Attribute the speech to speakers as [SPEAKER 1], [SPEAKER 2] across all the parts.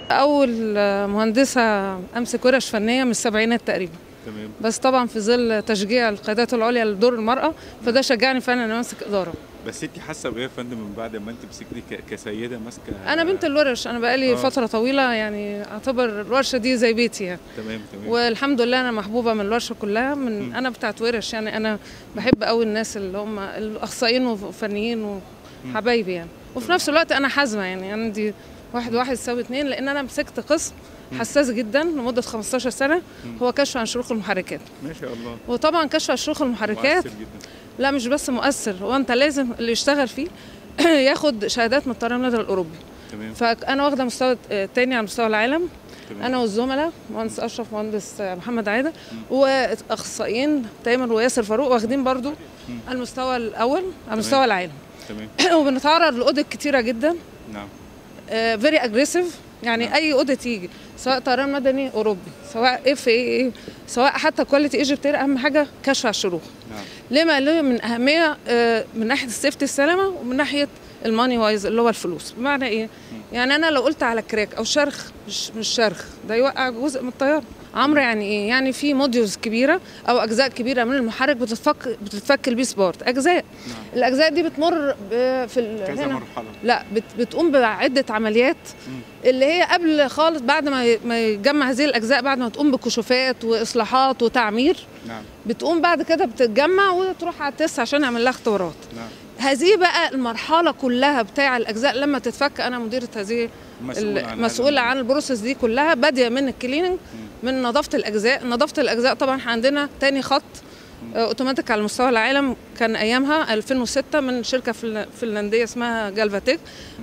[SPEAKER 1] اول مهندسه امسك ورش فنيه من السبعينات تقريبا
[SPEAKER 2] تمام
[SPEAKER 1] بس طبعا في ظل تشجيع القيادات العليا لدور المراه فده شجعني فعلا ان أنا امسك اداره
[SPEAKER 2] بس انت حاسه بايه يا فندم من بعد ما انت مسكتي ك- كسيده ماسكه
[SPEAKER 1] انا بنت الورش انا بقالي
[SPEAKER 2] آه.
[SPEAKER 1] فتره طويله يعني اعتبر الورشه دي زي بيتي يعني
[SPEAKER 2] تمام تمام
[SPEAKER 1] والحمد لله انا محبوبه من الورشه كلها من انا بتاعت ورش يعني انا بحب قوي الناس اللي هم الاخصائيين وفنيين وحبايبي يعني وفي نفس الوقت انا حازمه يعني عندي واحد واحد يساوي اتنين لان انا مسكت قسم حساس جدا لمده 15 سنه هو كشف عن شروخ المحركات
[SPEAKER 2] ما شاء الله
[SPEAKER 1] وطبعا كشف عن شروخ المحركات
[SPEAKER 2] مؤثر جدا
[SPEAKER 1] لا مش بس مؤثر هو انت لازم اللي يشتغل فيه ياخد شهادات من الطيران النادي الاوروبي
[SPEAKER 2] تمام
[SPEAKER 1] فانا واخده مستوى آه، تاني على مستوى العالم
[SPEAKER 2] تمام
[SPEAKER 1] انا والزملاء مهندس اشرف مهندس آه، محمد عاده واخصائيين تامر وياسر فاروق واخدين برضو على المستوى الاول على مستوى العالم
[SPEAKER 2] تمام
[SPEAKER 1] وبنتعرض لاوديت كتيره جدا
[SPEAKER 2] نعم
[SPEAKER 1] فيري اجريسيف يعني
[SPEAKER 2] نعم.
[SPEAKER 1] اي اوديت يجي سواء طيران مدني اوروبي سواء اف اي سواء حتى كواليتي ايجيبت اهم حاجه كشف على الشروخ
[SPEAKER 2] نعم
[SPEAKER 1] لما له من اهميه آه، من ناحيه السيفتي السلامه ومن ناحيه الماني وايز اللي هو الفلوس بمعنى ايه يعني انا لو قلت على كراك او شرخ مش مش شرخ ده يوقع جزء من الطياره عمرو يعني ايه يعني في موديولز كبيره او اجزاء كبيره من المحرك بتتفك بتتفك البي سبورت اجزاء
[SPEAKER 2] نعم
[SPEAKER 1] الاجزاء دي بتمر ب- في ال-
[SPEAKER 2] كذا
[SPEAKER 1] هنا
[SPEAKER 2] مرحله
[SPEAKER 1] لا بت بتقوم بعده عمليات اللي هي قبل خالص بعد ما ي- ما يجمع هذه الاجزاء بعد ما تقوم بكشوفات واصلاحات وتعمير
[SPEAKER 2] نعم
[SPEAKER 1] بتقوم بعد كده بتتجمع وتروح على التست عشان نعمل لها اختبارات
[SPEAKER 2] نعم
[SPEAKER 1] هذه بقى المرحله كلها بتاع الاجزاء لما تتفك انا مديره هذه
[SPEAKER 2] مسؤول عن
[SPEAKER 1] المسؤوله
[SPEAKER 2] هذا
[SPEAKER 1] عن البروسيس دي كلها باديه من الكليننج من نظافه الاجزاء نظافه الاجزاء طبعا احنا عندنا تاني خط آه، اوتوماتيك على مستوى العالم كان ايامها 2006 من شركه فل- فنلنديه اسمها جالفاتيك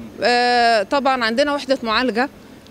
[SPEAKER 1] آه، طبعا عندنا وحده معالجه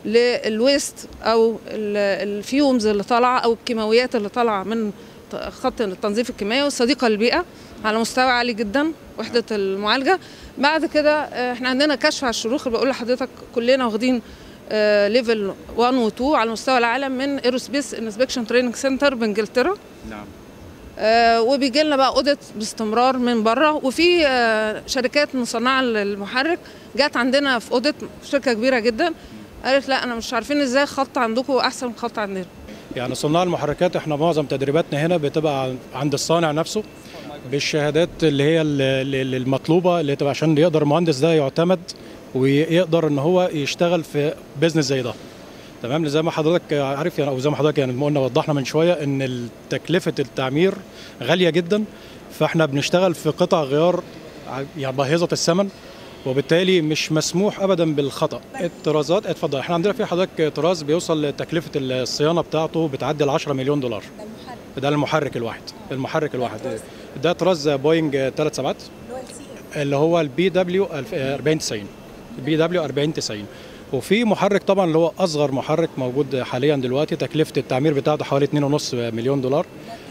[SPEAKER 1] للويست او ال- الفيومز اللي طالعه او الكيماويات اللي طالعه من ط- خط التنظيف الكيماوي صديقه للبيئه على مستوى عالي جدا وحده المعالجه بعد كده آه، احنا عندنا كشف على الشروخ اللي بقول لحضرتك كلنا واخدين ليفل 1 و 2 على مستوى العالم من ايروسبيس انسبكشن تريننج سنتر بانجلترا
[SPEAKER 2] نعم
[SPEAKER 1] آه، وبيجي لنا بقى اوديت باستمرار من بره وفي آه، شركات مصنعه للمحرك جت عندنا في اوديت شركه كبيره جدا قالت لا انا مش عارفين ازاي خط عندكم احسن من خط عندنا
[SPEAKER 3] يعني صناع المحركات احنا معظم تدريباتنا هنا بتبقى عند الصانع نفسه بالشهادات اللي هي ال- ال- المطلوبه اللي تبقى عشان يقدر المهندس ده يعتمد ويقدر ان هو يشتغل في بيزنس زي ده تمام زي ما حضرتك عارف يعني او زي ما حضرتك يعني ما قلنا وضحنا من شويه ان تكلفه التعمير غاليه جدا فاحنا بنشتغل في قطع غيار ع- يعني باهظه الثمن وبالتالي مش مسموح ابدا بالخطا الطرازات اتفضل احنا عندنا في حضرتك طراز بيوصل لتكلفه الصيانه بتاعته بتعدي ال 10 مليون دولار ده المحرك الواحد المحرك الواحد ده طراز بوينج ثلاث سبعات اللي هو البي دبليو 4090 البي دبليو 4090 وفي محرك طبعا اللي هو اصغر محرك موجود حاليا دلوقتي تكلفه التعمير بتاعته حوالي 2.5 مليون دولار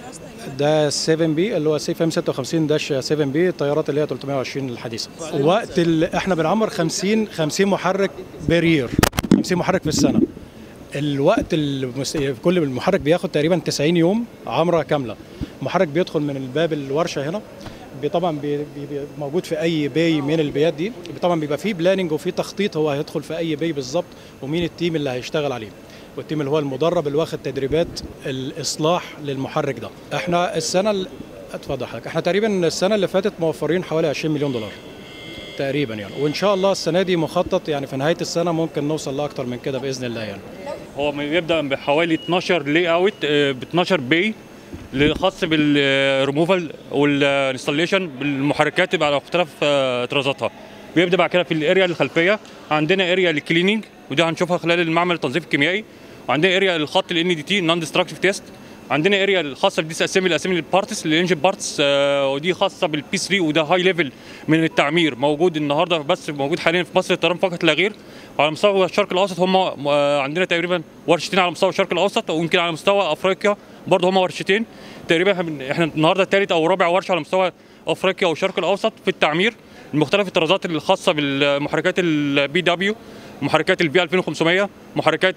[SPEAKER 3] ده 7 بي اللي هو سيف ام 56 داش 7 بي الطيارات اللي هي 320 الحديثه وقت ال... احنا بنعمر 50 50 محرك بير 50 محرك في السنه الوقت المس... كل المحرك بياخد تقريبا 90 يوم عمره كامله المحرك بيدخل من الباب الورشه هنا بي طبعا بي بي بي موجود في اي باي من البيات دي طبعا بيبقى فيه بلاننج وفيه تخطيط هو هيدخل في اي باي بالظبط ومين التيم اللي هيشتغل عليه والتيم اللي هو المدرب اللي واخد تدريبات الاصلاح للمحرك ده احنا السنه ال- اتفضل حضرتك احنا تقريبا السنه اللي فاتت موفرين حوالي 20 مليون دولار تقريبا يعني وان شاء الله السنه دي مخطط يعني في نهايه السنه ممكن نوصل لاكتر من كده باذن الله يعني
[SPEAKER 4] هو بيبدا بحوالي 12 لاي اوت ب 12 باي خاص بالريموفال والانستليشن بالمحركات على مختلف آه، طرازاتها بيبدا بعد كده في الاريا الخلفيه عندنا اريا للكليننج ودي هنشوفها خلال المعمل التنظيف الكيميائي وعندنا اريا للخط الان دي تي نون ديستركتيف تيست عندنا اريا الخاصه بديس اسامبلي اسامبلي البارتس الانجن بارتس ودي خاصه بالبي 3 وده هاي ليفل من التعمير موجود النهارده بس موجود حاليا في مصر الطيران فقط لا غير على مستوى الشرق الاوسط هم آه، عندنا تقريبا ورشتين على مستوى الشرق الاوسط ويمكن على مستوى افريقيا برضه هم ورشتين تقريبا إحنا بن- احنا النهارده ثالث او رابع ورشه على مستوى افريقيا والشرق الاوسط في التعمير مختلف الطرازات الخاصه بالمحركات البي دبليو محركات البي 2500 محركات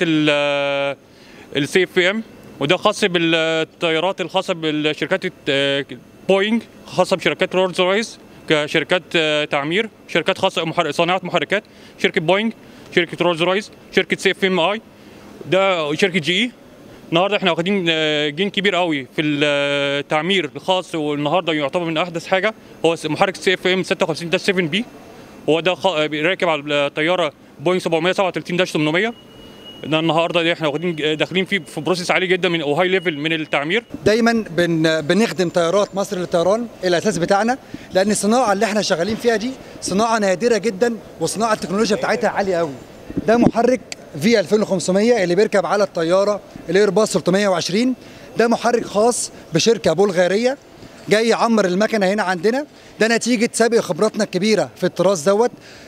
[SPEAKER 4] السي اف ام وده خاص بالطيارات الخاصه بالشركات آه، بوينج خاصه بشركات رولز رويس كشركات آه، تعمير شركات خاصه محر... صانعه محركات شركه بوينج شركه رولز رويس شركه سي اف ام اي ده شركه جي اي النهارده احنا واخدين آه، جين كبير قوي في التعمير الخاص والنهارده يعتبر من احدث حاجه هو محرك سي اف ام 56 داش 7 بي هو ده خ- راكب على الطياره بوينج 737 داش 800 ده النهارده دي احنا واخدين داخلين فيه في بروسيس عالي جدا من وهاي ليفل من التعمير
[SPEAKER 5] دايما بن بنخدم طيارات مصر للطيران الاساس بتاعنا لان الصناعه اللي احنا شغالين فيها دي صناعه نادره جدا وصناعه التكنولوجيا بتاعتها عاليه قوي ده محرك في 2500 اللي بيركب على الطياره الايرباص 320 ده محرك خاص بشركه بلغاريه جاي يعمر المكنه هنا عندنا ده نتيجه سابق خبراتنا الكبيره في الطراز دوت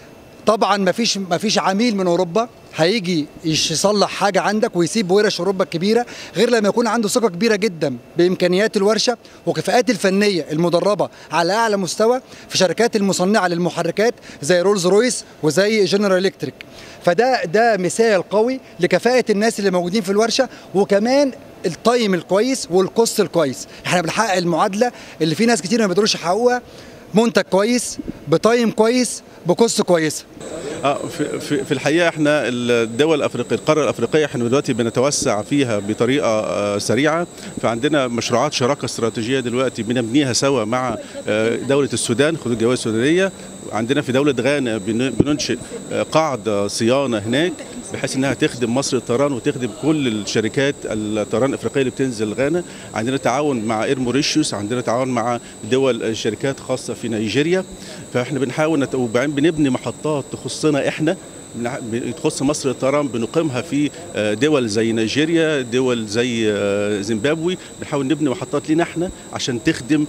[SPEAKER 5] طبعا ما فيش ما فيش عميل من اوروبا هيجي يش- يصلح حاجه عندك ويسيب ورش اوروبا الكبيره غير لما يكون عنده ثقه كبيره جدا بامكانيات الورشه وكفاءات الفنيه المدربه على اعلى مستوى في شركات المصنعه للمحركات زي رولز رويس وزي جنرال الكتريك فده ده مثال قوي لكفاءه الناس اللي موجودين في الورشه وكمان التايم الكويس والكوست الكويس احنا بنحقق المعادله اللي في ناس كتير ما بيقدروش يحققوها منتج كويس بتايم كويس بكوست كويسه
[SPEAKER 6] اه في, في, في الحقيقه احنا الدول الافريقيه القاره الافريقيه احنا دلوقتي بنتوسع فيها بطريقه آه، سريعه فعندنا مشروعات شراكه استراتيجيه دلوقتي بنبنيها سوا مع آه، دوله السودان خدود الجويه السودانيه عندنا في دوله غانا بن- بننشئ آه، قاعده صيانه هناك بحيث انها تخدم مصر الطيران وتخدم كل الشركات الطيران الافريقيه اللي بتنزل غانا عندنا تعاون مع اير موريشيوس عندنا تعاون مع دول شركات خاصه في نيجيريا فاحنا بنحاول نت... وبعدين بنبني محطات تخصنا احنا بنع- ب- تخص مصر الطيران بنقيمها في آه، دول زي نيجيريا دول زي آه، زيمبابوي بنحاول نبني محطات لينا احنا عشان تخدم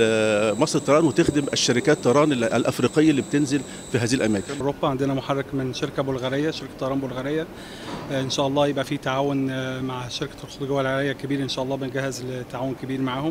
[SPEAKER 6] ال- مصر الطيران وتخدم الشركات الطيران ال- الافريقيه اللي بتنزل في هذه الاماكن
[SPEAKER 7] اوروبا عندنا محرك من شركه بلغاريه شركه طيران بلغاريه آه، ان شاء الله يبقى في تعاون آه، مع شركه الخطوط الجويه العراقيه كبير ان شاء الله بنجهز لتعاون كبير معاهم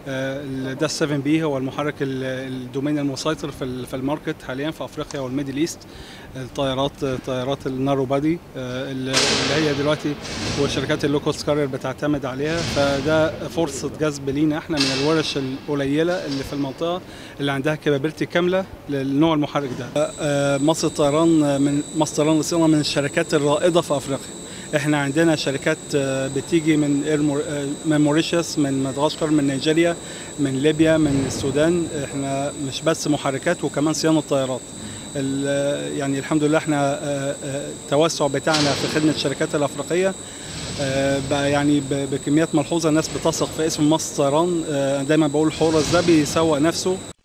[SPEAKER 7] ده 7 بي هو المحرك ال- الدومين المسيطر في ال- في الماركت حاليا في افريقيا والميدل ايست الطيارات طيارات النارو بادي آه، اللي اللي هي دلوقتي وشركات اللو كوست كارير بتعتمد عليها فده فرصه جذب لينا احنا من الورش القليله اللي في المنطقه اللي عندها كابابيلتي كامله للنوع المحرك ده آه، مصر الطيران آه، من مصر الطيران للصيانه من الشركات الرائده في افريقيا احنا عندنا شركات آه، بتيجي من إير مور- آه، من موريشيوس من مدغشقر من نيجيريا من ليبيا من السودان احنا مش بس محركات وكمان صيانه طيارات ال- يعني الحمد لله احنا آه، آه، التوسع بتاعنا في خدمه الشركات الافريقيه آه، بقى يعني ب- بكميات ملحوظه الناس بتثق في اسم مصر طيران آه، دايما بقول حورس ده بيسوق نفسه